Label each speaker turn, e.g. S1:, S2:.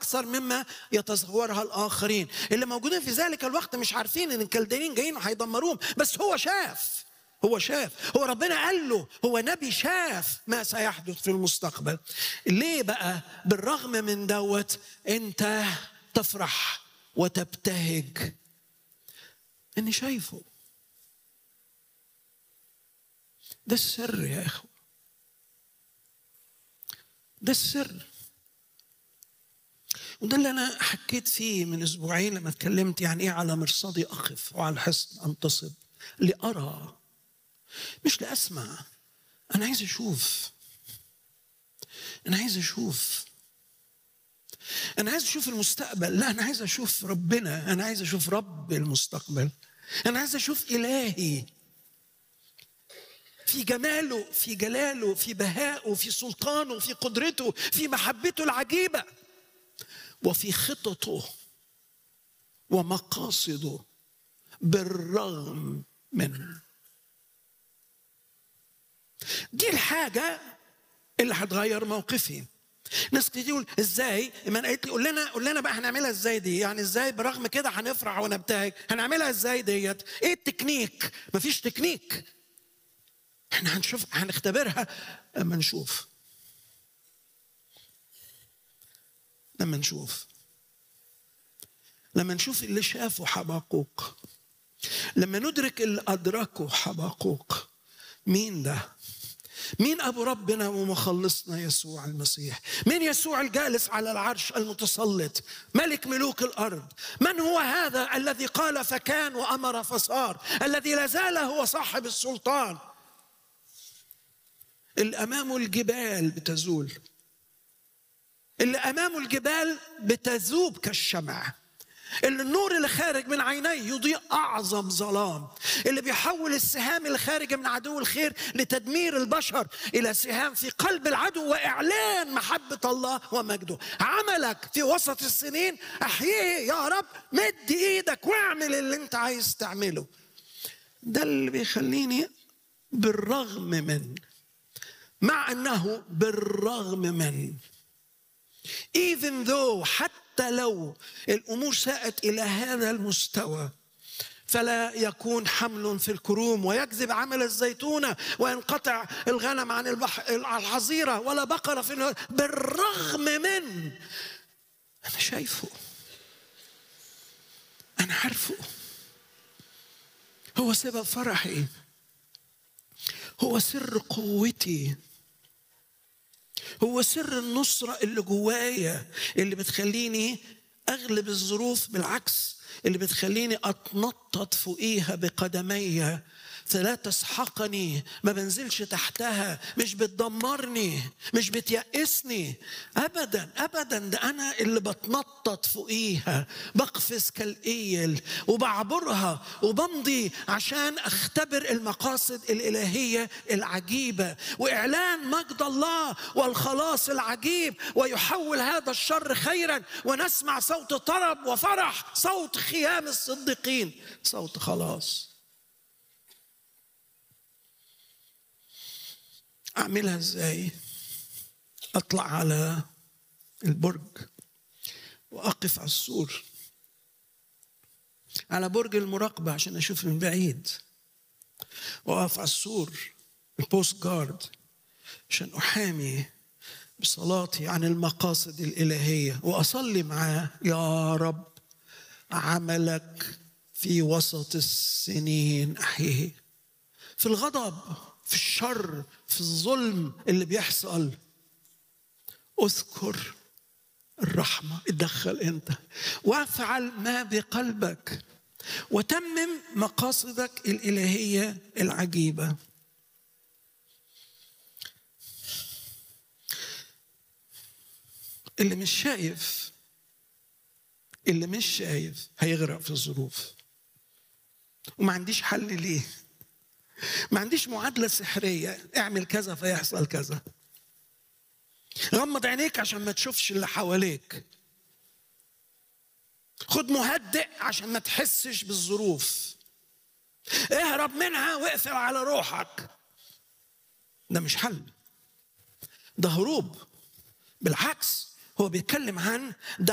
S1: اكثر مما يتصورها الاخرين اللي موجودين في ذلك الوقت مش عارفين ان الكلدانيين جايين وهيدمروهم بس هو شاف هو شاف هو ربنا قال له هو نبي شاف ما سيحدث في المستقبل ليه بقى بالرغم من دوت انت تفرح وتبتهج اني شايفه ده السر يا اخوه ده السر وده اللي انا حكيت فيه من اسبوعين لما اتكلمت يعني ايه على مرصدي اقف وعلى الحصن انتصب لارى مش لاسمع انا عايز اشوف انا عايز اشوف انا عايز اشوف المستقبل لا انا عايز اشوف ربنا انا عايز اشوف رب المستقبل انا عايز اشوف الهي في جماله في جلاله في بهائه في سلطانه في قدرته في محبته العجيبه وفي خططه ومقاصده بالرغم من دي الحاجه اللي هتغير موقفي ناس كتير تقول ازاي ايمان قالت لي قول لنا قول لنا بقى هنعملها ازاي دي يعني ازاي برغم كده هنفرح ونبتهج هنعملها ازاي ديت ايه التكنيك مفيش تكنيك احنا هنشوف هنختبرها لما نشوف لما نشوف لما نشوف اللي شافه حبقوق لما ندرك اللي أدركه حبقوق مين ده مين أبو ربنا ومخلصنا يسوع المسيح مين يسوع الجالس على العرش المتسلط ملك ملوك الأرض من هو هذا الذي قال فكان وأمر فصار الذي لازال هو صاحب السلطان اللي أمامه الجبال بتزول اللي أمامه الجبال بتذوب كالشمع اللي النور اللي خارج من عينيه يضيء اعظم ظلام اللي بيحول السهام اللي خارجه من عدو الخير لتدمير البشر الى سهام في قلب العدو واعلان محبه الله ومجده عملك في وسط السنين احييه يا رب مد ايدك واعمل اللي انت عايز تعمله ده اللي بيخليني بالرغم من مع انه بالرغم من even though حتى لو الامور ساءت الى هذا المستوى فلا يكون حمل في الكروم ويكذب عمل الزيتونه وينقطع الغنم عن البحر الحظيره ولا بقره في النهار بالرغم من انا شايفه انا عارفه هو سبب فرحي هو سر قوتي هو سر النصرة اللي جوايا اللي بتخليني أغلب الظروف بالعكس اللي بتخليني أتنطط فوقيها بقدمي فلا تسحقني ما بنزلش تحتها مش بتدمرني مش بتيأسني أبدا أبدا ده أنا اللي بتنطط فوقيها بقفز كالإيل وبعبرها وبمضي عشان أختبر المقاصد الإلهية العجيبة وإعلان مجد الله والخلاص العجيب ويحول هذا الشر خيرا ونسمع صوت طرب وفرح صوت خيام الصديقين صوت خلاص اعملها ازاي اطلع على البرج واقف على السور على برج المراقبه عشان اشوف من بعيد واقف على السور البوست جارد عشان احامي بصلاتي عن المقاصد الالهيه واصلي معاه يا رب عملك في وسط السنين احييه في الغضب في الشر في الظلم اللي بيحصل اذكر الرحمة اتدخل انت وافعل ما بقلبك وتمم مقاصدك الإلهية العجيبة اللي مش شايف اللي مش شايف هيغرق في الظروف وما عنديش حل ليه ما عنديش معادله سحريه اعمل كذا فيحصل كذا غمض عينيك عشان ما تشوفش اللي حواليك خد مهدئ عشان ما تحسش بالظروف اهرب منها واقفل على روحك ده مش حل ده هروب بالعكس هو بيتكلم عن ده